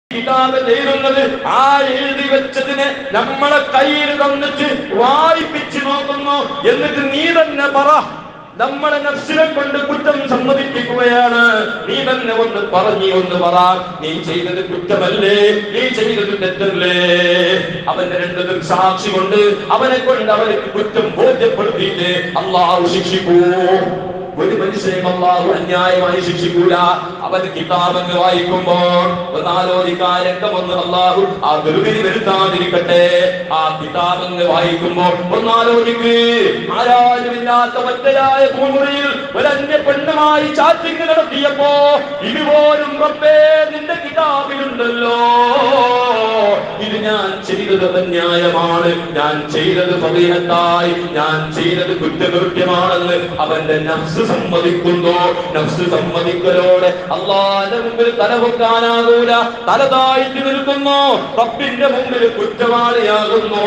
കിതാബ് എഴുതുന്നത് ആ എഴുതി വെച്ചതിനെ നമ്മളെ കയ്യിൽ തന്നിട്ട് വായിപ്പിച്ചു നോക്കുന്നു എന്നിട്ട് നീ തന്നെ പറ നമ്മളെ നഫ്സിനെ കൊണ്ട് കുറ്റം സമ്മതിപ്പിക്കുകയാണ് നീ തന്നെ ഒന്ന് പറഞ്ഞു ഒന്ന് പറ നീ ചെയ്തത് കുറ്റമല്ലേ നീ ചെയ്തത് തെറ്റല്ലേ അവന്റെ രണ്ടതും സാക്ഷി കൊണ്ട് അവനെ കൊണ്ട് അവർക്ക് കുറ്റം ബോധ്യപ്പെടുത്തിയിട്ട് അള്ളാഹു ശിക്ഷിക്കൂ ഒരു മനുഷ്യനും അള്ളാഹു അന്യായമായി ശിക്ഷിക്കൂല അവൻ കിതാബെന്ന് വായിക്കുമ്പോൾ ഒന്നാലോചിക്കാൻ രംഗമൊന്ന് അള്ളാഹു ആ ദുർവിധി വരുത്താതിരിക്കട്ടെ ആ കിതാബെന്ന് വായിക്കുമ്പോൾ ഒന്നാലോചിക്ക് ആരാരുമില്ലാത്ത ഒറ്റയായ ഭൂമുറിയിൽ ഒരന്യ പെണ്ണുമായി ചാറ്റിങ് നടത്തിയപ്പോ ഇതുപോലും റബ്ബേ നിന്റെ കിതാബിലുണ്ടല്ലോ ഇത് ഞാൻ ചെയ്തത് അന്യായമാണ് ഞാൻ ചെയ്തത് പതിനത്തായി ഞാൻ ചെയ്തത് കുറ്റകൃത്യമാണെന്ന് അവന്റെ നഫ്സ് സമ്മതിക്കുന്നു നഫ്സ് സമ്മതിക്കലോടെ അള്ളാന്റെ മുമ്പിൽ തല വെക്കാനാകൂല തല താഴ്ത്തി നിൽക്കുന്നു റബ്ബിന്റെ മുമ്പിൽ കുറ്റവാളിയാകുന്നു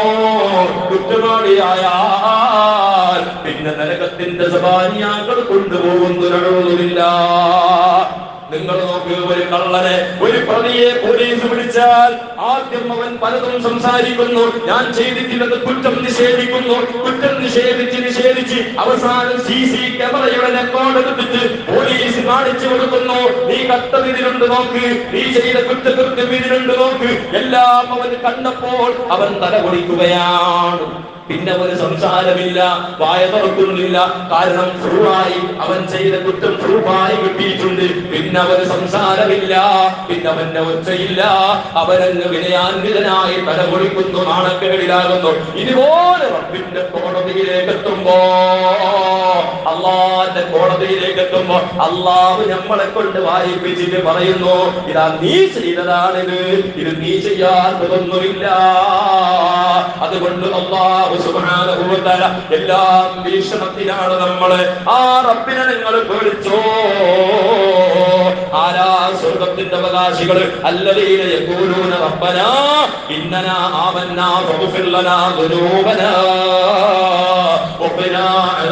കുറ്റവാളിയായാൽ പിന്നെ നരകത്തിന്റെ സഭാനിയാക്കൾ കൊണ്ടുപോകുന്നു നടുവില്ല നിങ്ങൾ നോക്ക് ഒരു കള്ളനെ ഒരു പ്രതിയെ പോലീസ് പിടിച്ചാൽ ആദ്യം അവൻ പലതും സംസാരിക്കുന്നു ഞാൻ ചെയ്തിട്ടില്ലെന്ന് കുറ്റം നിഷേധിക്കുന്നു കുറ്റം നിഷേധിച്ച് നിഷേധിച്ച് അവസാനം സി സി ക്യാമറയുടെ റെക്കോർഡ് എടുത്തിട്ട് പോലീസ് കാണിച്ചു കൊടുക്കുന്നു നീ കട്ടത് ഇതിലുണ്ട് നോക്ക് നീ ചെയ്ത കുറ്റകൃത്യം ഇതിലുണ്ട് നോക്ക് എല്ലാം അവൻ കണ്ടപ്പോൾ അവൻ തല പൊളിക്കുകയാണ് പിന്നെ ഒരു സംസാരമില്ല വായ തുറക്കുന്നില്ല കാരണം ഫ്രൂവായി അവൻ ചെയ്ത കുറ്റം ഫ്രൂവായി കിട്ടിയിട്ടുണ്ട് പിന്നെ അവന് സംസാരമില്ല പിന്നെ അവന്റെ ഒച്ചയില്ല അവനങ്ങ് വിനയാന്വിതനായി തലപൊളിക്കുന്നു നാണക്കേടിലാകുന്നു ഇതുപോലെ റബ്ബിന്റെ കോടതിയിലേക്ക് എത്തുമ്പോ അള്ളാന്റെ കോടതിയിലേക്ക് എത്തുമ്പോ അള്ളാഹു നമ്മളെ കൊണ്ട് വായിപ്പിച്ചിട്ട് പറയുന്നു ഇതാ നീ ചെയ്തതാണിത് ഇത് നീ ചെയ്യാത്തതൊന്നുമില്ല അതുകൊണ്ട് അള്ളാഹു സുബ്ഹാനഹു വ തആല എല്ലാം വീക്ഷണത്തിലാണ് നമ്മള് ആ റബ്ബിനെ നിങ്ങൾ പേടിച്ചോ ആരാ സ്വർഗത്തിന്റെ അവകാശികൾ അല്ലദീന യഖൂലൂന റബ്ബനാ ഇന്നനാ ആമന്നാ ഫഗ്ഫിർ ലനാ ദുനൂബനാ വഖിനാ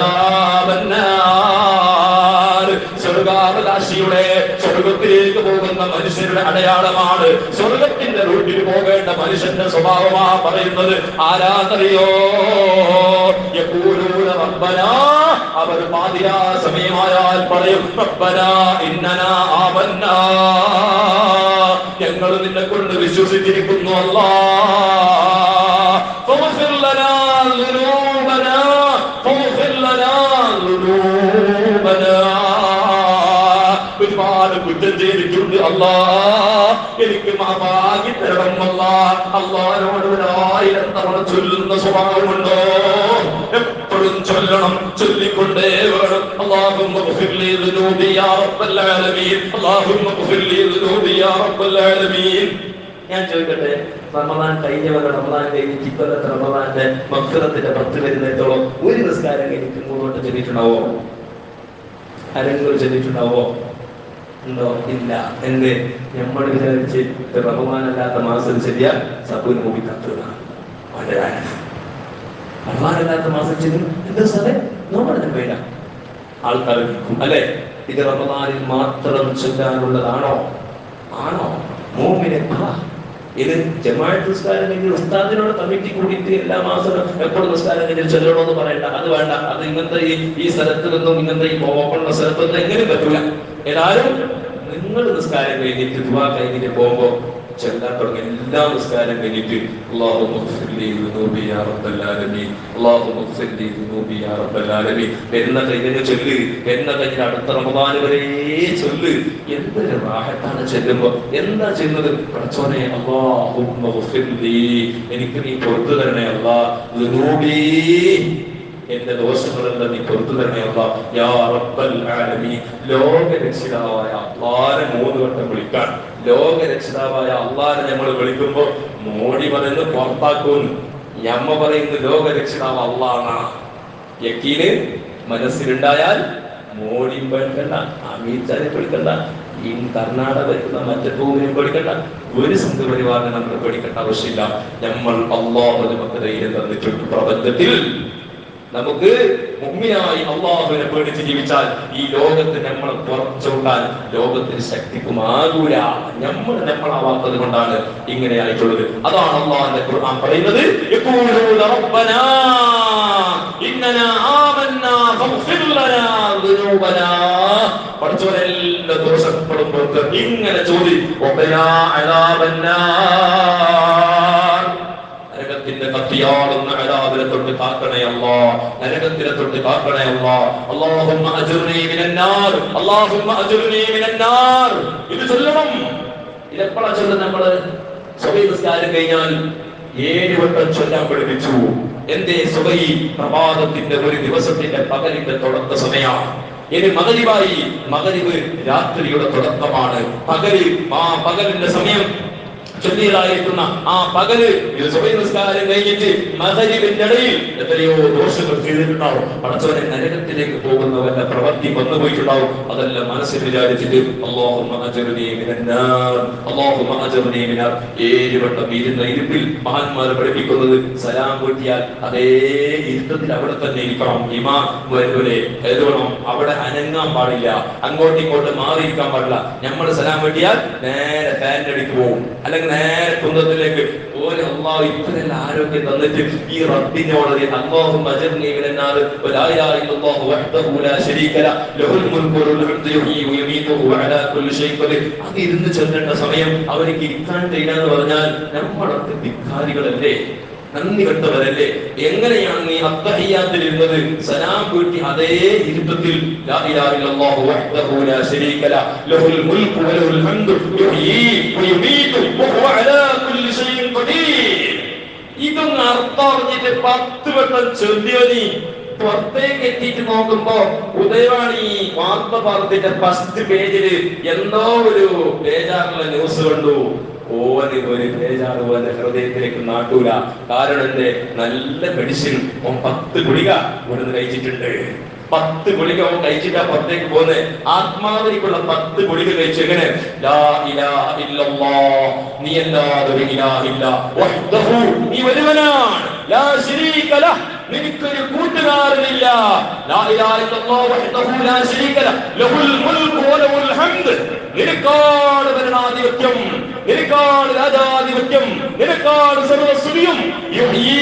അദാബന്നാർ സ്വർഗാവകാശിയുടെ സ്വർഗത്തിലേക്ക് പോകുന്ന മനുഷ്യരുടെ അടയാളമാണ് സ്വർഗത്തിന്റെ റൂട്ടിൽ പോകേണ്ട മനുഷ്യന്റെ സ്വഭാവമാ പറയുന്നത് ആരാന്നറിയോ യഖൂലൂന റബ്ബനാ അവർ പാതിരാ സമയമായാൽ പറയും റബ്ബനാ ഇന്നനാ ആമന്നാ ഞങ്ങൾ നിന്നെ കൊണ്ട് വിശ്വസിച്ചിരിക്കുന്നു അല്ലാ فاغفر لنا ذنوبنا فاغفر لنا ذنوبنا ഒരുപാട് കുറ്റം ചെയ്തിട്ടുണ്ട് അല്ലാ എനിക്ക് മാവാകി തരണം അല്ലാ അള്ളാനോട് ഒരായിരം തവണ ചൊല്ലുന്ന സ്വഭാവമുണ്ടോ എപ്പോഴും ചൊല്ലണം ചൊല്ലിക്കൊണ്ടേ വേണം അല്ലാഹുമ്മ ഗ്ഫിർ ലി ദുനൂബി യാ റബ്ബൽ ആലമീൻ അല്ലാഹുമ്മ ഗ്ഫിർ ലി ദുനൂബി യാ റബ്ബൽ ആലമീൻ ഞാൻ ചോദിക്കട്ടെ റമദാൻ കഴിഞ്ഞവരെ റമദാൻ കഴിഞ്ഞ് ഇക്കൊല്ലത്തെ റമദാന്റെ മക്രത്തിന്റെ പത്ത് വരുന്നിടത്തോളം ഒരു നിസ്കാരം കഴിഞ്ഞിട്ട് മുന്നോട്ട് ചെല്ലിട്ടുണ്ടാവോ ആരെങ്കിലും ചെല്ലിട്ടുണ്ടാവോ ഉണ്ടോ ഇല്ല എന്ത് നമ്മൾ വിചാരിച്ച് ഇത് റമദാനല്ലാത്ത മാസം ശരിയാ സബൂന് മുമ്പി കത്തുന്നതാണ് വളരെ റമദാനല്ലാത്ത മാസം ചെല്ലും എന്താ സാറേ നോക്കണം വേണ്ട ആൾക്കാർ നിൽക്കും അല്ലെ ഇത് റമദാനിൽ മാത്രം ചൊല്ലാനുള്ളതാണോ ആണോ മോമിനെ പറ ഇത് ജമാഅത്ത് നിസ്കാരം കഴിഞ്ഞ് ഉസ്താദിനോട് കമ്മിറ്റി കൂടിയിട്ട് എല്ലാ മാസവും എപ്പോഴും നിസ്കാരം കഴിഞ്ഞ് ചെല്ലണമെന്ന് പറയണ്ട അത് വേണ്ട അത് ഇങ്ങനത്തെ ഈ ഈ സ്ഥലത്ത് നിന്നും ഇങ്ങനത്തെ ഈ ഓപ്പണുള്ള സ്ഥലത്ത് നിന്നും എങ്ങനെ പറ്റൂല ഏതായാലും നിങ്ങൾ നിസ്കാരം കഴിഞ്ഞിട്ട് ദുവാ കഴിഞ്ഞിട്ട് പോകുമ്പോ ചെല്ലാൻ തുടങ്ങി എല്ലാ നിസ്കാരം കഴിഞ്ഞിട്ട് അല്ലാഹു മുഗ്ഫിർലി ദുനൂബി യാ റബ്ബൽ ആലമീൻ അല്ലാഹു മുഗ്ഫിർലി ദുനൂബി യാ റബ്ബൽ ആലമീൻ എന്ന കഴിഞ്ഞ ചൊല്ല് എന്ന കഴിഞ്ഞ അടുത്ത റമദാൻ വരെ ചൊല്ല് എന്തൊരു റാഹത്താണ് ചെല്ലുമ്പോ എന്താ ചെയ്യുന്നത് പടച്ചോനെ അല്ലാഹു മുഗ്ഫിർലി എനിക്ക് നീ പുറത്തു തരണേ അല്ലാ ദുനൂബി എന്റെ ദോഷങ്ങളെല്ലാം നീ പുറത്തു തരണേ അല്ലാ യാ റബ്ബൽ ആലമീൻ ലോക രക്ഷിതാവായ അള്ളാനെ മൂന്ന് വട്ടം വിളിക്കാൻ ലോക രക്ഷിതാവായ അള്ളാനെ നമ്മൾ വിളിക്കുമ്പോ മോടി പറയുന്നത് പുറത്താക്കും ഞമ്മ പറയുന്നത് ലോക രക്ഷിതാവ് അള്ളാന്നാ യക്കീന് മനസ്സിലുണ്ടായാൽ മോഡിയും പേടിക്കണ്ട അമിത്ഷാനെ പേടിക്കണ്ട ഈ കർണാടക വരുന്ന മറ്റു ഭൂമിയും പേടിക്കണ്ട ഒരു സംഘപരിവാറിനെ നമുക്ക് പേടിക്കേണ്ട ആവശ്യമില്ല നമ്മൾ അള്ളാഹു നമുക്ക് ധൈര്യം തന്നിട്ടുണ്ട് പ്രപഞ്ചത്തിൽ നമുക്ക് മുമ്മിനായി അള്ളാഹുവിനെ പേടിച്ച് ജീവിച്ചാൽ ഈ ലോകത്ത് നമ്മൾ പുറച്ചുവിട്ടാൽ ലോകത്തിന് ശക്തിക്കുമാകൂല നമ്മൾ നമ്മളാവാത്തത് കൊണ്ടാണ് ഇങ്ങനെ ആയിട്ടുള്ളത് അതാണ് അള്ളാഹിന്റെ ഖുർആൻ പറയുന്നത് യഖൂലൂന റബ്ബനാ ഇന്നനാ ആമന്നാ ഫഗ്ഫിർ ലനാ ദുനൂബനാ പഠിച്ചവരെ എല്ലാ ദോഷപ്പെടുമ്പോൾ ഇങ്ങനെ ചോദി ഒബനാ അദാബന്നാർ നരകത്തിന്റെ കത്തിയാളുന്ന അലാവിനെ തൊട്ട് കാക്കണേ അല്ലാ നരകത്തിനെ തൊട്ട് കാക്കണേ അല്ലാ അല്ലാഹുമ്മ അജ്ർനി മിനന്നാർ അല്ലാഹുമ്മ അജ്ർനി മിനന്നാർ ഇത് ചൊല്ലണം ഇതെപ്പോഴാ ചൊല്ലുന്നത് നമ്മള് സുബൈ നിസ്കാരം കഴിഞ്ഞാൽ ഏഴ് വട്ടം ചൊല്ലാൻ പഠിപ്പിച്ചു എന്തേ സുബൈ പ്രഭാതത്തിന്റെ ഒരു ദിവസത്തിന്റെ പകലിന്റെ തുടക്ക സമയമാണ് ഇനി മകരിവായി മകരിവ് രാത്രിയുടെ തുടക്കമാണ് പകല് ആ പകലിന്റെ സമയം ചൊല്ലിയതായിരിക്കുന്ന ആ പകല് ഇത് സുബൈ നിസ്കാരം കഴിഞ്ഞിട്ട് മകരിവിന്റെ ഇടയിൽ എത്രയോ ദോഷങ്ങൾ ചെയ്തിട്ടുണ്ടാവും പടച്ചവനെ നരകത്തിലേക്ക് പോകുന്ന വല്ല പ്രവൃത്തി വന്നു പോയിട്ടുണ്ടാവും അതെല്ലാം മനസ്സിൽ വിചാരിച്ചിട്ട് അല്ലാഹുമ്മ അജ്ർനി മിനന്നാർ അല്ലാഹുമ്മ അജ്ർനി മിനാർ ഏഴ് വട്ടം ഇരുന്ന ഇരുപ്പിൽ മഹാന്മാർ പഠിപ്പിക്കുന്നത് സലാം കൂട്ടിയാൽ അതേ ഇരുത്തത്തിൽ അവിടെ തന്നെ ഇരിക്കണം ഇമാം വരൂലെ എഴുതണം അവിടെ അനങ്ങാൻ പാടില്ല അങ്ങോട്ടും ഇങ്ങോട്ടും മാറിയിരിക്കാൻ പാടില്ല നമ്മൾ സലാം വെട്ടിയാൽ നേരെ ഫാനിന്റെ അടിക്ക് പോകും അല്ലെങ്കിൽ നേരെ കുന്തത്തിലേക്ക് ഓരോ അള്ളാഹു ഇത്രയെല്ലാം ആരോഗ്യം തന്നിട്ട് ഈ റബ്ബിനോട് അല്ലാഹുമ്മ അജ്ർനി മിനന്നാർ വലാ ഇലാഹ ഇല്ലല്ലാഹു വഹ്ദഹു ലാ ശരീക ല ലഹുൽ മുൽക്കു വലഹുൽ ഹംദു യുഹ്യി വയുമീതു വഅലാ കുല്ലി ഷൈഇൻ ഖദീർ അത് ഇരുന്ന് ചെല്ലേണ്ട സമയം അവർക്ക് ഇരിക്കാൻ കഴിയില്ല എന്ന് പറഞ്ഞാൽ നമ്മളൊക്കെ ധിക്കാരികളല്ലേ നന്ദി കെട്ടവരല്ലേ എങ്ങനെയാണ് നീ അത്തഹിയാത്തിൽ ഇരുന്നത് സലാം വീട്ടി അതേ ഇരുത്തത്തിൽ ലാ ഇലാഹ ഇല്ലല്ലാഹു വഹ്ദഹു ലാ ശരീക ല ലഹുൽ മുൽക്കു വലഹുൽ ഹംദു യുഹ്യി വയുമീതു വഹുവ അലാ കുല്ലി ഷൈഇൻ ഖദീർ ഇതൊന്ന് അർത്ഥം അറിഞ്ഞിട്ട് പത്ത് വട്ടം ചൊല്ലിയോ നീ പുറത്തേക്ക് എത്തിയിട്ട് നോക്കുമ്പോ ഉദയവാണി വാർത്ത പത്രത്തിന്റെ ഫസ്റ്റ് പേജില് എന്തോ ഒരു ബേജാറുള്ള ന്യൂസ് കണ്ടു ഓന് ഒരു ബേജാറ് പോലെ ഹൃദയത്തിലേക്ക് നാട്ടൂല കാരണം എന്റെ നല്ല മെഡിസിൻ ഓൻ പത്ത് ഗുളിക ഇവിടുന്ന് കഴിച്ചിട്ടുണ്ട് പത്ത് ഗുളിക അവൻ കഴിച്ചിട്ടാ പുറത്തേക്ക് പോകുന്നത് ആത്മാവിലേക്കുള്ള പത്ത് ഗുളിക കഴിച്ചു എങ്ങനെ ലാ ഇലാഹ ഇല്ലല്ലാഹ് നീ അല്ലാതെ ഒരു ഇലാഹില്ല വഹ്ദഹു നീ ഒരുവനാണ് ലാ ശരീക ലഹ് നിനക്കൊരു കൂട്ടുകാരനില്ല ലാ ഇലാഹ ഇല്ലല്ലാഹ് വഹ്ദഹു ലാ ശരീക ലഹ് ലഹുൽ മുൽക്കു വലഹുൽ ഹംദ് നിനക്കാണ് ഭരണാധിപത്യം നിനക്കാണ് രാജാധിപത്യം നിനക്കാണ് സർവസ്തുതിയും യുഹ്യീ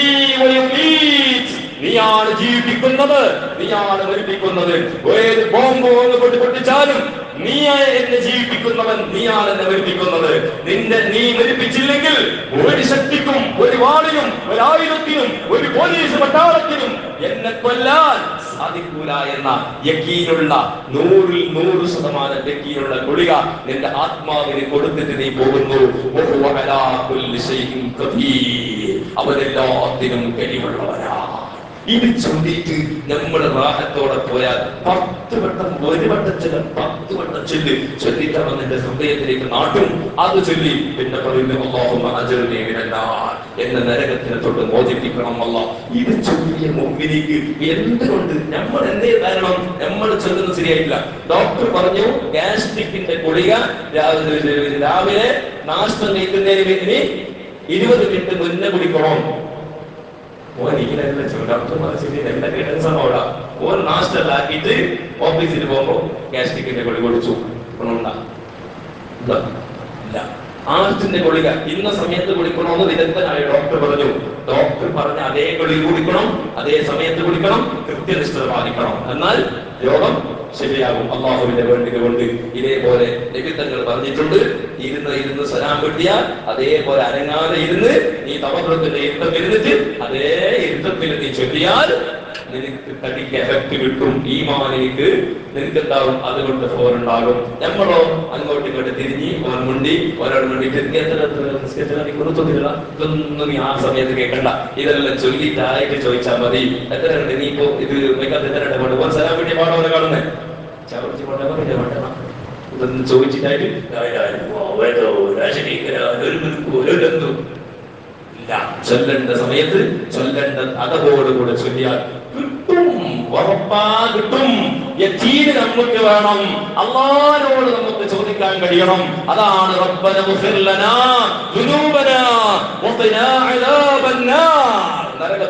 വയുമീത് നീയാണ് ജീവിപ്പിക്കുന്നത് നീയാണ് മരിപ്പിക്കുന്നത് ഏത് ബോംബ് ഒന്ന് പൊട്ടി പൊട്ടിച്ചാലും നീ എന്നെ ജീവിപ്പിക്കുന്നവൻ നീയാണ് എന്നെ മരിപ്പിക്കുന്നത് നിന്നെ നീ മരിപ്പിച്ചില്ലെങ്കിൽ ഒരു ശക്തിക്കും ഒരു വാളിനും ഒരു ആയുധത്തിനും ഒരു പോലീസ് പട്ടാളത്തിനും എന്നെ കൊല്ലാൻ സാധിക്കൂല എന്ന യക്കീനുള്ള നൂറിൽ നൂറ് ശതമാനം യക്കീനുള്ള ഗുളിക നിന്റെ ആത്മാവിന് കൊടുത്തിട്ട് നീ പോകുന്നു വഹുവ അലാ കുല്ലി ശൈഇൻ ഖദീർ. അവനെല്ലാത്തിനും കഴിവുള്ളവനാ ഇത് ചൊല്ലിയിട്ട് നമ്മൾ റാഹത്തോടെ പോയാൽ പത്ത് വട്ടം ഒരു വട്ടം ചെല്ലും പത്ത് വട്ടം ചൊല്ലി ചൊല്ലിട്ട് അവൻ നിന്റെ ഹൃദയത്തിലേക്ക് നാട്ടും അത് ചൊല്ലി പിന്നെ പറയുന്നു അല്ലാഹുമ്മ അജ്ർനി മിനന്നാർ എന്ന നരകത്തിനെ തൊട്ട് മോചിപ്പിക്കണം അല്ല ഇത് ചൊല്ലിയ മുമ്പിലേക്ക് എന്തുകൊണ്ട് നമ്മൾ എന്തേ കാരണം നമ്മൾ ചൊല്ലുന്നത് ശരിയായിട്ടില്ല ഡോക്ടർ പറഞ്ഞു ഗ്യാസ്ട്രിക്കിന്റെ ഗുളിക രാവിലെ രാവിലെ നാശം കഴിക്കുന്നതിന് ഇനി ഇരുപത് മിനിറ്റ് മുന്നേ കുടിക്കണം ഓൻ ഇങ്ങനെയല്ല ഡോക്ടർമാർ ശരി എല്ലാ ടെൻഷൻ ഓടാ ഓൻ നാഷ്ടലാക്കിയിട്ട് ഓഫീസിൽ പോകുമ്പോ ഗ്യാസ്ട്രിക്കിന്റെ ഗുളിക കുടിച്ചു ഗുണമുണ്ടാ ഇല്ല ഇല്ല ആർട്ടിന്റെ ഗുളിക ഇന്ന സമയത്ത് കുടിക്കണമെന്ന് വിദഗ്ധനായ ഡോക്ടർ പറഞ്ഞു ഡോക്ടർ പറഞ്ഞ അതേ ഗുളിക കുടിക്കണം അതേ സമയത്ത് കുടിക്കണം കൃത്യനിഷ്ഠത പാലിക്കണം എന്നാൽ രോഗം ശരിയാകും അള്ളാഹുവിന്റെ വേണ്ടിക കൊണ്ട് ഇതേപോലെ നിബിധങ്ങൾ പറഞ്ഞിട്ടുണ്ട് ഇരുന്ന് ഇരുന്ന് സലാം കിട്ടിയാൽ അതേപോലെ അനങ്ങാതെ ഇരുന്ന് നീ തവത്രത്തിന്റെ ഇരുത്തം ഇരുന്നിട്ട് അതേ ഇരുത്തത്തിൽ നീ ചൊല്ലിയാൽ നിനക്ക് തടിക്ക് എഫക്ട് കിട്ടും ഈ മാനിക്ക് നിനക്ക് എന്താവും അതുകൊണ്ട് ഫോറുണ്ടാകും നമ്മളോ അങ്ങോട്ടും ഇങ്ങോട്ട് തിരിഞ്ഞ് ഓൻ മുണ്ടി ഒരാൾ മുണ്ടിട്ട് നീ എത്ര നിസ്കരിച്ചാൽ നീ കൊടുത്തൊന്നുമില്ല ഇതൊന്നും നീ ആ സമയത്ത് കേൾക്കണ്ട ഇതെല്ലാം ചൊല്ലിട്ടായിട്ട് ചോദിച്ചാൽ മതി എത്ര ഉണ്ട് നീ ഇപ്പോ ഇത് മേക്കത്ത് എത്ര ഉണ്ട് കൊണ്ട് ഓൻ സലാം വേണ്ടി പാടോനെ കാണുന്നേ ചവറിച്ച് കൊണ്ടേ വേണ്ടണം ഇതൊന്നും ചോദിച്ചിട്ടായിട്ട് ഒരു മുൻകൂ ഒരു ബന്ധു ഇല്ല ചൊല്ലേണ്ട സമയത്ത് ചൊല്ലേണ്ട അതവോടുകൂടെ ചൊല്ലിയാൽ കിട്ടും ഉറപ്പാ കിട്ടും യത്തീന് നമുക്ക് വേണം അള്ളാഹിനോട് നമുക്ക് ചോദിക്കാൻ കഴിയണം അതാണ് റബ്ബന മുഫിർ ലനാ ദുനൂബനാ വഖിനാ അദാബന്നാർ നരകത്തിൽ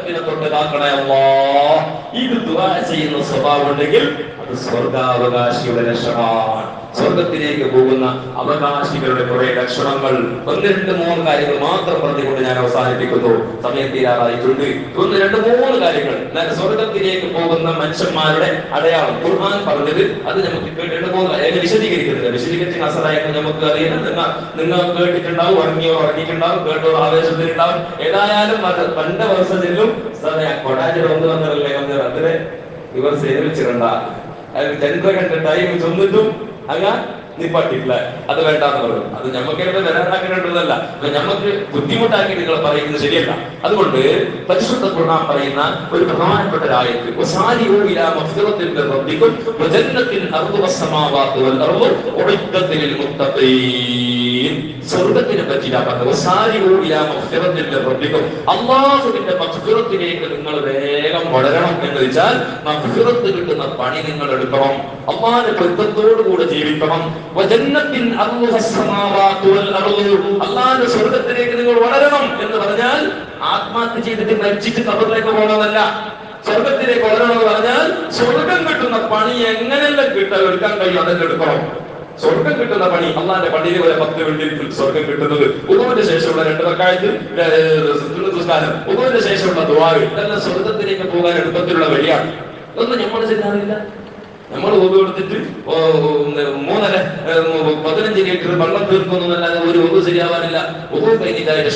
സ്വർഗത്തിനെ തൊട്ട് കാക്കണേ അല്ലാ ഇത് ദുആ ചെയ്യുന്ന സ്വഭാവം ഉണ്ടെങ്കിൽ അത് സ്വർഗാവകാശിയുടെ ലക്ഷണമാണ് സ്വർഗത്തിലേക്ക് പോകുന്ന അവകാശികളുടെ കുറെ ലക്ഷണങ്ങൾ ഒന്ന് രണ്ട് മൂന്ന് കാര്യങ്ങൾ മാത്രം പറഞ്ഞുകൊണ്ട് ഞാൻ അവസാനിപ്പിക്കുന്നു സമയം തീരാറായിട്ടുണ്ട് ഒന്ന് രണ്ട് മൂന്ന് കാര്യങ്ങൾ എന്നാൽ സ്വർഗത്തിലേക്ക് പോകുന്ന മനുഷ്യന്മാരുടെ അടയാളം ഖുർആൻ പറഞ്ഞത് അത് നമുക്ക് കേട്ട് രണ്ട് മൂന്ന് കാര്യം വിശദീകരിക്കുന്നില്ല വിശദീകരിച്ച് അസറായിട്ട് നമുക്ക് അറിയാം നിങ്ങൾ നിങ്ങൾ കേട്ടിട്ടുണ്ടാവും ഉറങ്ങിയോ ഉറങ്ങിയിട്ടുണ്ടാവും കേട്ടോ ആവേശത്തിലുണ്ടാവും ഏതായാലും അത് പണ്ട് വർഷത്തിലും കൊടാഞ്ചിട ഒന്ന് വന്നതല്ലേ വന്നത് അതിനെ ഇവർ സേവിച്ചിട്ടുണ്ട അത് ചന്ദ്ര കണ്ട ടൈം ചൊന്നിട്ടും അങ്ങ നിപ്പാട്ടില്ല അത് വേണ്ടാന്ന് പറഞ്ഞു അത് ഞമ്മക്കിടെ വരാനാക്കേണ്ടതല്ല ഞമ്മക്ക് ബുദ്ധിമുട്ടാക്കി നിങ്ങൾ പറയുന്നത് ശരിയല്ല അതുകൊണ്ട് പരിശുദ്ധ ഖുർആൻ പറയുന്ന ഒരു പ്രധാനപ്പെട്ട രായത്ത് വസാരിഊ ഇലാ മഗ്ഫിറത്തിൻ മിർ റബ്ബിക്കും വജന്നത്തിൻ അർദു വസ്സമാവാത്തു വൽ അർദു ഉഇദ്ദത്ത് ലിൽ മുത്തഖീൻ സ്വർഗ്ഗത്തിനെ പറ്റിയാ പറഞ്ഞത് വസാരിഊ ഇലാ മഗ്ഫിറത്തിൻ മിർ റബ്ബിക്കും അല്ലാഹുവിന്റെ മഗ്ഫിറത്തിലേക്ക് നിങ്ങൾ വേഗം വളരണം എന്ന് വെച്ചാൽ മഗ്ഫിറത്ത് കിട്ടുന്ന പണി നിങ്ങൾ എടുക്കണം അള്ളാഹിന്റെ പൊരുത്തത്തോടു കൂടെ ജീവിക്കണം വജന്നത്തിൻ അർദു വസ്സമാവാത്തു വൽ അർദു അള്ളാഹിന്റെ സ്വർഗ്ഗത്തിലേക്ക് നിങ്ങൾ വളരണം എന്ന് പറഞ്ഞാൽ ആത്മഹത്യ ചെയ്തിട്ട് മരിച്ചിട്ട് കബറിലേക്ക് പോകണമെന്നല്ല സ്വർഗത്തിലേക്ക് വളരണമെന്ന് പറഞ്ഞാൽ സ്വർഗം കിട്ടുന്ന പണി എങ്ങനെയെല്ലാം കിട്ടാൻ എടുക്കാൻ കഴിയും അതൊക്കെ എടുക്കണം സ്വർഗം കിട്ടുന്ന പണി അള്ളാന്റെ പള്ളിയിൽ പോലെ പത്ത് വെള്ളിയിൽ സ്വർഗം കിട്ടുന്നത് ഉദുവിന്റെ ശേഷമുള്ള രണ്ട് റക്കായത്ത് സുസ്കാരം ഉദുവിന്റെ ശേഷമുള്ള ദ്വാവ് ഇതെല്ലാം സ്വർഗത്തിലേക്ക് പോകാൻ എളുപ്പത്തിലുള്ള വഴിയാണ് ഇതൊന്നും നമ്മൾ ചെയ്യാറില്ല നമ്മൾ ഒതു കൊടുത്തിട്ട് ഓ, മൂന്നര ഏ, പതിനഞ്ച് ലിറ്റർ വെള്ളം തീർക്കുന്നല്ലാതെ ഒരു ഒതു ശരിയാവാനില്ല ഒതു കഴിഞ്ഞിട്ടായിട്ട്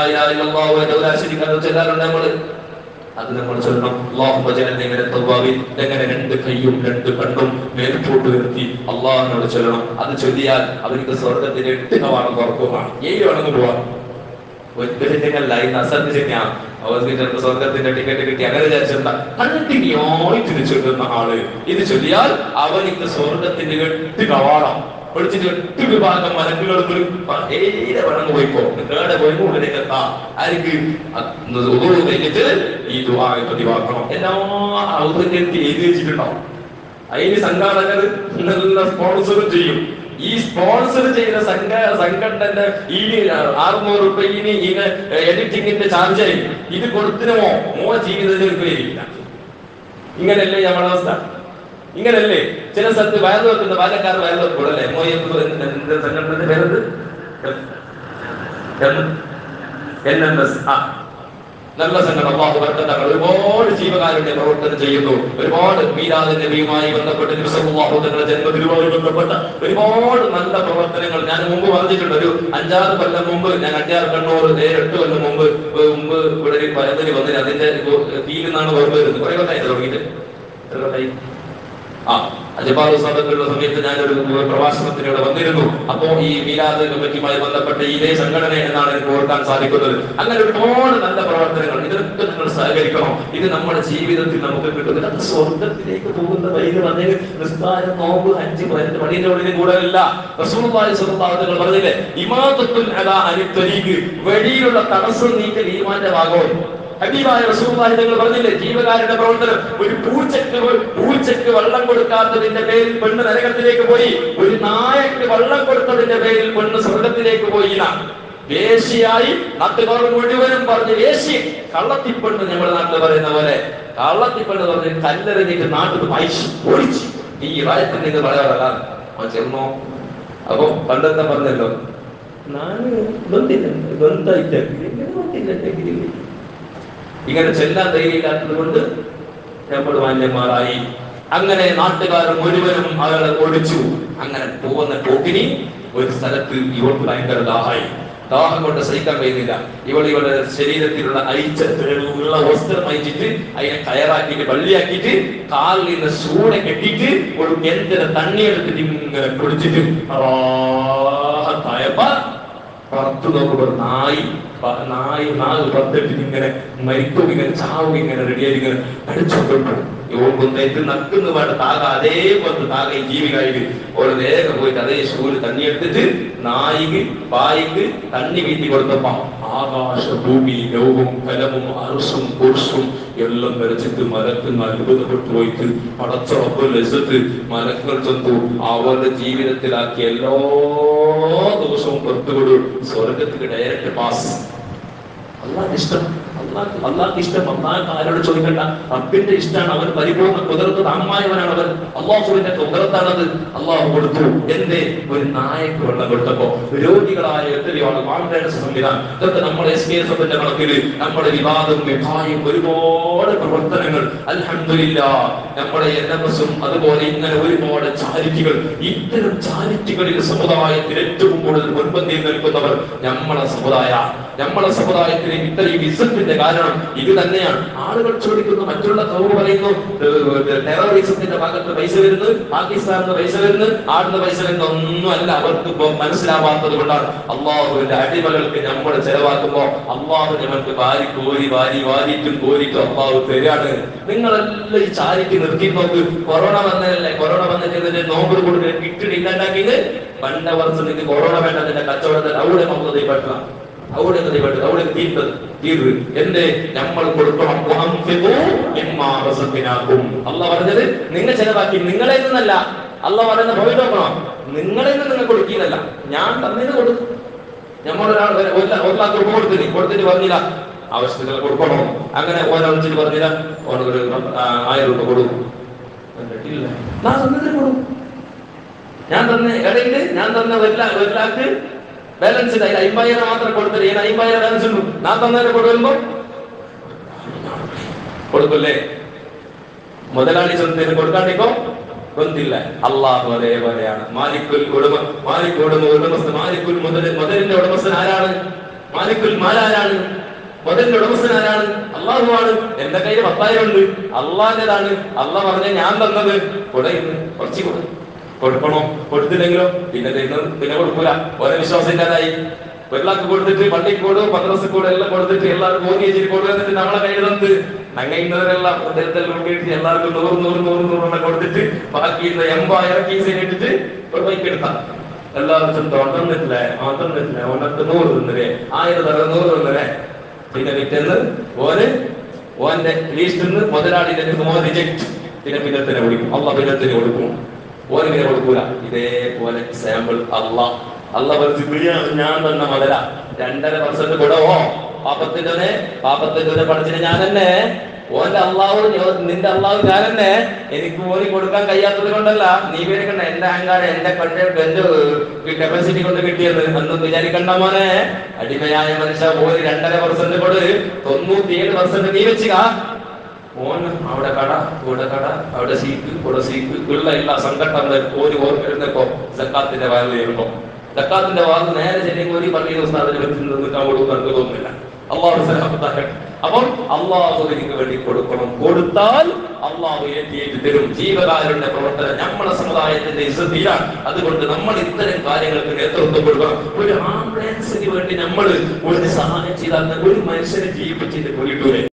ചെല്ലാറുണ്ട് നമ്മള് അത് നമ്മൾ ചൊല്ലണം അള്ളാഹുമ്മ ജഅൽനി മിനൽ തവ്വാബീൻ എങ്ങനെ രണ്ട് കൈയും രണ്ട് കണ്ണും മേൽപോട്ട് ഉയർത്തി അള്ളാഹിനോട് ചൊല്ലണം അത് ചൊല്ലിയാൽ അവർക്ക് സ്വർഗത്തിന്റെ എട്ട് കവാടം തുറക്കുമാണ് ഏഴ് വേണമെന്ന് പോവാം ഒറ്റല്ല ഇന്ന് അസത്യശക്തിയാണ് അവർക്ക് സ്വർഗത്തിന്റെ ടിക്കറ്റ് കിട്ടി അങ്ങനെ വിചാരിച്ചിട്ടുണ്ട കണ്ടിന്യൂയിട്ട് ഇത് ചൊല്ലുന്ന ആള് ഇത് ചൊല്ലിയാൽ അവനിക്ക് സ്വർഗത്തിന്റെ എട്ട് കവാടം വിളിച്ചിട്ട് എട്ട് വിഭാഗം മലക്കുകളും ഏരെ വണങ്ങ് പോയിക്കോ കേടെ പോയി ഉള്ളിലേക്ക് എത്താം ആർക്ക് ഉദവ് കഴിഞ്ഞിട്ട് ഈ ദുആ പതിവാക്കണം എല്ലാ ഔദ്യോഗികത്തിൽ എഴുതി വെച്ചിട്ടുണ്ടാവും അതിന് സംഘാടകർ നല്ല സ്പോൺസറും ചെയ്യും ഈ സ്പോൺസർ ചെയ്ത സംഘ സംഘടന ഇനി അറുന്നൂറ് റുപ്യന് ഇങ്ങനെ എഡിറ്റിംഗിന്റെ ചാർജ് ആയി ഇത് കൊടുത്തിനുമോ മോ ജീവിതത്തിൽ ഒരു പേരില്ല ഇങ്ങനല്ലേ നമ്മുടെ അവസ്ഥ ഇങ്ങനല്ലേ ചില സ്ഥലത്ത് വയറു വെക്കുന്ന പാലക്കാർ വയറു വെക്കൂടല്ലേ എം ഒ എം സംഘടനയുടെ പേരത് എൻ എം എസ് ആ നല്ല സംഘടന അള്ളാഹു വർക്കത്തങ്ങൾ ഒരുപാട് ജീവകാരുണ്യ പ്രവർത്തനം ചെയ്യുന്നു ഒരുപാട് മീരാദ് നബിയുമായി ബന്ധപ്പെട്ട് നബിസല്ലാഹു തങ്ങളുടെ ജന്മദിനവുമായി ബന്ധപ്പെട്ട ഒരുപാട് നല്ല പ്രവർത്തനങ്ങൾ ഞാൻ മുമ്പ് പറഞ്ഞിട്ടുണ്ട് ഒരു അഞ്ചാറ് കൊല്ലം മുമ്പ് ഞാൻ അഞ്ചാറ് കണ്ണൂർ ഏഴ് എട്ട് കൊല്ലം മുമ്പ് ഏർ മുമ്പ് ഇവിടെ ഒരു പരമ്പര വന്നിന് അതിന്റെ തീരുന്നാണ് ഓർമ്മ വരുന്നത് കുറെ കൊല്ലായി തുടങ്ങിയിട്ട് എത്ര കൊല്ലായി ആ അജപാൽ സ്വാതന്ത്ര്യമുള്ള സമയത്ത് ഞാനൊരു പ്രഭാഷണത്തിന് ഇവിടെ വന്നിരുന്നു അപ്പോ ഈ മീലാദ് കമ്മിറ്റിയുമായി ബന്ധപ്പെട്ട ഇതേ സംഘടന എന്നാണ് എനിക്ക് ഓർക്കാൻ സാധിക്കുന്നത് അങ്ങനെ ഒരുപാട് നല്ല പ്രവർത്തനങ്ങൾ ഇതൊക്കെ നിങ്ങൾ സഹകരിക്കണം ഇത് നമ്മുടെ ജീവിതത്തിൽ നമുക്ക് കിട്ടുന്നത് അത് സ്വർഗത്തിലേക്ക് പോകുന്ന വൈകി വന്നതിന് നിസ്കാരം നോമ്പ് അഞ്ച് പതിനെട്ട് മണിയുടെ ഉള്ളിൽ കൂടെയല്ല റസൂലുള്ളാഹി സ്വല്ലല്ലാഹു അലൈഹി വസല്ലം പറഞ്ഞില്ലേ ഇമാദത്തുൽ അലാ അനിത്വരീഖ് വഴിയിലുള്ള തടസ്സം നീക്കൽ ഈമാന്റെ ഭാഗവും ഹബീബായ റസൂലുള്ളാഹി തങ്ങൾ പറഞ്ഞില്ലേ ജീവകാരുടെ പ്രവർത്തനം ഒരു പൂച്ചക്ക് ഒരു പൂച്ചക്ക് വെള്ളം കൊടുക്കാത്തതിന്റെ പേരിൽ പെണ്ണ് നരകത്തിലേക്ക് പോയി ഒരു നായക്ക് വെള്ളം കൊടുത്തതിന്റെ പേരിൽ പെണ്ണ് സ്വർഗത്തിലേക്ക് പോയി എന്നാണ്. വേശ്യയായി നാട്ടുകാർ മുഴുവനും പറഞ്ഞ് വേശ്യ കള്ളത്തിപ്പെണ്ണ് നമ്മുടെ നാട്ടിൽ പറയുന്ന പോലെ കള്ളത്തിപ്പെണ്ണ് പറഞ്ഞ് കല്ലെറിഞ്ഞിട്ട് നാട്ടിൽ വായിച്ചു ഓടിച്ചു ഈ വായത്തിൽ നിന്ന് പറയാറല്ല അവൻ ചെന്നോ അപ്പൊ പണ്ടത്തെ പറഞ്ഞല്ലോ ನಾನು ಬಂದಿಲ್ಲ ಬಂದಾಯ್ತು എങ്ങനെ ಬಂದಿല്ല ഇങ്ങനെ ചെല്ലാൻ ധൈര്യമില്ലാത്തത് കൊണ്ട് നമ്മൾ മാന്യന്മാരായി അങ്ങനെ നാട്ടുകാർ മുഴുവനും അയാളെ ഓടിച്ചു അങ്ങനെ പോകുന്ന പോക്കിനി ഒരു സ്ഥലത്ത് ഇവൾക്ക് ഭയങ്കര ദാഹായി ദാഹം കൊണ്ട് സഹിക്കാൻ കഴിയുന്നില്ല ഇവൾ ഇവളുടെ ശരീരത്തിലുള്ള അഴിച്ച ഉള്ള വസ്ത്രം അയച്ചിട്ട് അതിനെ കയറാക്കിയിട്ട് വള്ളിയാക്കിയിട്ട് കാലിൽ നിന്ന് ചൂടെ കെട്ടിയിട്ട് ഒരു എന്തിനെ തണ്ണി എടുത്തിട്ട് ഇങ്ങനെ കുടിച്ചിട്ട് റാഹത്തായപ്പ പുറത്തു നോക്കുമ്പോൾ നായി പ- നായി നാല് പത്തിട്ട് ഇങ്ങനെ മരിക്കും ഇങ്ങനെ ചാവും ഇങ്ങനെ റെഡിയായി ഇങ്ങനെ അടിച്ചോണ്ടിട്ടു യോകുന്നേറ്റ് നക്കുന്നു വേണ്ട താക അതേപോലത്തെ താക ഈ ജീവികായിക്ക് ഒരു വേഗം പോയിട്ട് അതേ ഷൂല് തണ്ണി എടുത്തിട്ട് നായിക്ക് പായിക്ക് തണ്ണി വീട്ടി കൊടുത്തപ്പോ ആകാശ ഭൂമി ലോകവും കലവും അറുസും കുർസും എല്ലാം വരച്ചിട്ട് മരത്തിന് അത്ഭുതപ്പെട്ടു പോയിട്ട് പടച്ചുറപ്പ് ലസത്ത് മലക്കൾ ചെന്നു അവരുടെ ജീവിതത്തിലാക്കിയ എല്ലാ ദിവസവും പുറത്തുകൊടു സ്വർഗത്തിൽ ഡയറക്റ്റ് പാസ് അള്ളാഹ് ഇഷ്ടം അള്ളാഹ് അള്ളാഹ് അള്ളാഹ്ക്ക് ഇഷ്ടം അള്ളാഹ് ആരോട് ചോദിക്കണ്ട റബ്ബിന്റെ ഇഷ്ടമാണ് അവൻ പരിപൂർണ്ണ കുതിർത്ത് താങ്ങായവനാണ് അവൻ അള്ളാഹുവിന്റെ കുതിർത്താണത് അള്ളാഹു കൊടുത്തു എന്തേ ഒരു നായക്ക് വെള്ളം കൊടുത്തപ്പോ രോഗികളായ എത്രയോ ആൾ വാണ്ടേഴ്സ് സംവിധാനം ഇതൊക്കെ നമ്മുടെ എസ് കെ എസ് എഫിന്റെ കണക്കിൽ നമ്മുടെ വിവാദം വിഭായും ഒരുപാട് പ്രവർത്തനങ്ങൾ അൽഹംദുലില്ല നമ്മുടെ എൻ എം എസും അതുപോലെ ഇങ്ങനെ ഒരുപാട് ചാരിറ്റികൾ ഇത്തരം ചാരിറ്റികളിൽ സമുദായത്തിൽ ഏറ്റവും കൂടുതൽ മുൻപന്തിയിൽ നിൽക്കുന്നവർ നമ്മളെ സമുദായ നമ്മളെ സമുദായത്തിലെ ഇത്രയും ഇസത്തിന്റെ കാരണം ഇത് തന്നെയാണ് ആളുകൾ ചോദിക്കുന്നു മറ്റുള്ള കൗവ് പറയുന്നു ടെററിസത്തിന്റെ ഭാഗത്ത് പൈസ വരുന്നു പാകിസ്ഥാനിന്ന് പൈസ വരുന്നു ആടുന്ന പൈസ വരുന്ന ഒന്നും അല്ല അവർക്ക് ഇപ്പൊ മനസ്സിലാവാത്തത് കൊണ്ടാണ് അള്ളാഹുവിന്റെ അടിമകൾക്ക് നമ്മൾ ചെലവാക്കുമ്പോ അള്ളാഹു ഞങ്ങൾക്ക് വാരി കോരി വാരി വാരിയിട്ടും കോരിയിട്ടും അള്ളാഹു തരാണ് നിങ്ങളെല്ലാം ഈ ചാരിറ്റി നിർത്തി നോക്ക് കൊറോണ വന്നതല്ലേ കൊറോണ വന്നിട്ട് ഇതിന്റെ നോമ്പ് കൊടുക്കുന്ന കിട്ടിട്ട് ഇല്ലാണ്ടാക്കിയത് പണ്ട വർഷം നിങ്ങൾക്ക് കൊറോണ വേണ്ട അതിന്റെ കച്ചവടത്തിൽ അവിടെ നമുക്ക് ദൈവപ്പെട്ടാം അവിടെ ദൈവപ്പെട്ടു അവിടെ തീർത്തത് തീർവ് എന്തേ നമ്മൾ കൊടുക്കണം വഅൻഫിഖൂ മിമ്മാ റസഖ്നാകും അള്ളാഹ് പറഞ്ഞത് നിങ്ങൾ ചെലവാക്കി നിങ്ങളെ നിന്നല്ല അള്ളാഹ് പറയുന്ന പോയി നോക്കണം നിങ്ങളെ നിന്ന് നിങ്ങൾ കൊടുക്കില്ലല്ല ഞാൻ തന്നിന് കൊടുക്കും നമ്മളൊരാൾ വരെ- ഒരു ല- ഒരു ലാഖ് രൂപ കൊടുത്തിട്ട് കൊടുത്തിട്ട് പറഞ്ഞില്ല ആവശ്യത്തിന് കൊടുക്കണോ അങ്ങനെ ഓരോ വിളിച്ചിട്ട് പറഞ്ഞില്ല ഓനൊരു ഒരു ആ, ആയിരം രൂപ കൊടുക്കും ഇല്ല ഞാൻ തന്നതിന് കൊടുക്കും ഞാൻ തന്ന ഇടയില് ഞാൻ തന്ന ഒരു ലാ- ഒരു ലാക്ക് ബാലൻസ് ഇല്ല അതിൽ അമ്പതിനായിരം മാത്രം കൊടുത്തിട്ട് ഇതിന് അമ്പതിനായിരം ബാലൻസ് ഉണ്ട് ഞാൻ തന്നതിന് കൊടുക്കുമ്പോ കൊടുക്കില്ലേ മുതലാളി സ്വന്തത്തിന് കൊടുക്കാണ്ടിക്കോ ബന്ധില്ല അള്ളാഹു അതേപോലെയാണ് മാലിക്കുൽ ഉടമ മാലിക് ഉടമ ഉടമസ്ഥ മാലിക്കുൽ മുതൽ മുതലിന്റെ ഉടമസ്ഥൻ ആരാണ് മാലിക്കുൽ മാലാരാണ് മുതലിന്റെ ഉടമസ്ഥൻ ആരാണ് അള്ളാഹുവാണ് എന്റെ കയ്യിൽ പത്തായിരം ഉണ്ട് അള്ളാഹിന്റേതാണ് അള്ളാഹ് പറഞ്ഞ ഞാൻ തന്നത് കൊടുക്കുന്നു കുറച്ച് കൊടു കൊടുക്കണോ കൊടുത്തില്ലെങ്കിലോ പിന്നെ തരുന്നത് പിന്നെ കൊടുക്കൂല ഓരോ വിശ്വാസം ഇല്ലാതായി വെള്ളാക്ക് കൊടുത്തിട്ട് പള്ളിക്ക് കൂടും മദ്രസ കൂടെ എല്ലാം കൊടുത്തിട്ട് എല്ലാവർക്കും ഓതി വെച്ചിട്ട് കൊടുത്തിട്ട് നമ്മളെ കയ്യിൽ തന്നത് ഞങ്ങ ഇന്നവരെല്ലാം അദ്ദേഹത്തിൽ നോക്കിയിട്ട് എല്ലാവർക്കും നൂറ് നൂറ് നൂറ് നൂറെണ്ണം കൊടുത്തിട്ട് ബാക്കി ഇന്ന് എൺപതായിരം കീസ് ഇട്ടിട്ട് ഒരു ബൈക്ക് എടുത്താം എല്ലാവർക്കും തന്നിട്ടില്ല ആ തന്നിട്ടില്ല ഒന്നത്ത് നൂറ് തിന്നരേ ആയിരം തര നൂറ് തിന്നരേ പിന്നെ പിറ്റേന്ന് ഓന് ഓന്റെ ലീസ്റ്റിൽ നിന്ന് മുതലാളിന്റെ മോൻ റിജക്ട് പിന്നെ പിന്നത്തിനെ വിളിക്കും അള്ള പിന്നത്തിനെ കൊടുക്കും ഓനിങ്ങനെ കൊടുക്കൂല ഇതേപോലെ സാമ്പിൾ അല്ല അല്ല പറഞ്ഞു "ബിരിയാണി ഞാൻ തന്നെ മുതല രണ്ടര പെർസെന്റ് കൂടവോ പാപ്പത്തിന്റെ പാപ്പത്തിന്റെ പഠിച്ചിന് ഞാൻ തന്നെ ഓന്റെ അള്ളാഹു ഞാൻ- നിന്റെ അള്ളാഹു ഞാൻ തന്നെ എനിക്ക് ഓനി കൊടുക്കാൻ കഴിയാത്തത് കൊണ്ടല്ല നീ വിചാരിക്കണ്ട എന്റെ അഹങ്കാരം എന്റെ കണ്ട് എന്റെ കപ്പാസിറ്റി കൊണ്ട് കിട്ടിയത് അന്നും വിചാരിക്കണ്ട മോനെ അടിമയായ മനുഷ്യ ഓന് രണ്ടര പെർസെന്റ് കൊടു തൊണ്ണൂറ്റിയേഴ് പെർസെന്റ് നീ വെച്ചുക ഓന് അവിടെ കട ഇവിടെ കട അവിടെ സീറ്റ് ഇവിടെ സീറ്റ് ഉള്ള എല്ലാ സംഘടന ഒരു ഓർമ്മ സക്കാത്തിന്റെ വയറിൽ ചെയ്യുമ്പോ സക്കാത്തിന്റെ വാത് നേരെ ശരിയെങ്കിൽ ഒരു പള്ളിയിൽ ഉസ്താദിന് വെച്ച് നിൽക്കാൻ കൊടുക്കുന്ന എനിക്ക് തോന്നുന്നില്ല അള്ളാഹു സലാമത്താക്കട്ടെ അപ്പം അള്ളാഹു എനിക്ക് വേണ്ടി കൊടുക്കണം കൊടുത്താൽ അള്ളാഹു ഏറ്റി തരും ജീവകാരുടെ പ്രവർത്തനം നമ്മുടെ സമുദായത്തിന്റെ ഇസത്തിലാണ് അതുകൊണ്ട് നമ്മൾ ഇത്തരം കാര്യങ്ങൾക്ക് നേതൃത്വം കൊടുക്കണം ഒരു ആംബുലൻസിന് വേണ്ടി നമ്മൾ ഒരു സഹായം ചെയ്താൽ ഒരു മനുഷ്യനെ ജീവിപ്പിച്ചിട്ട് പോയിട്ടൂലേ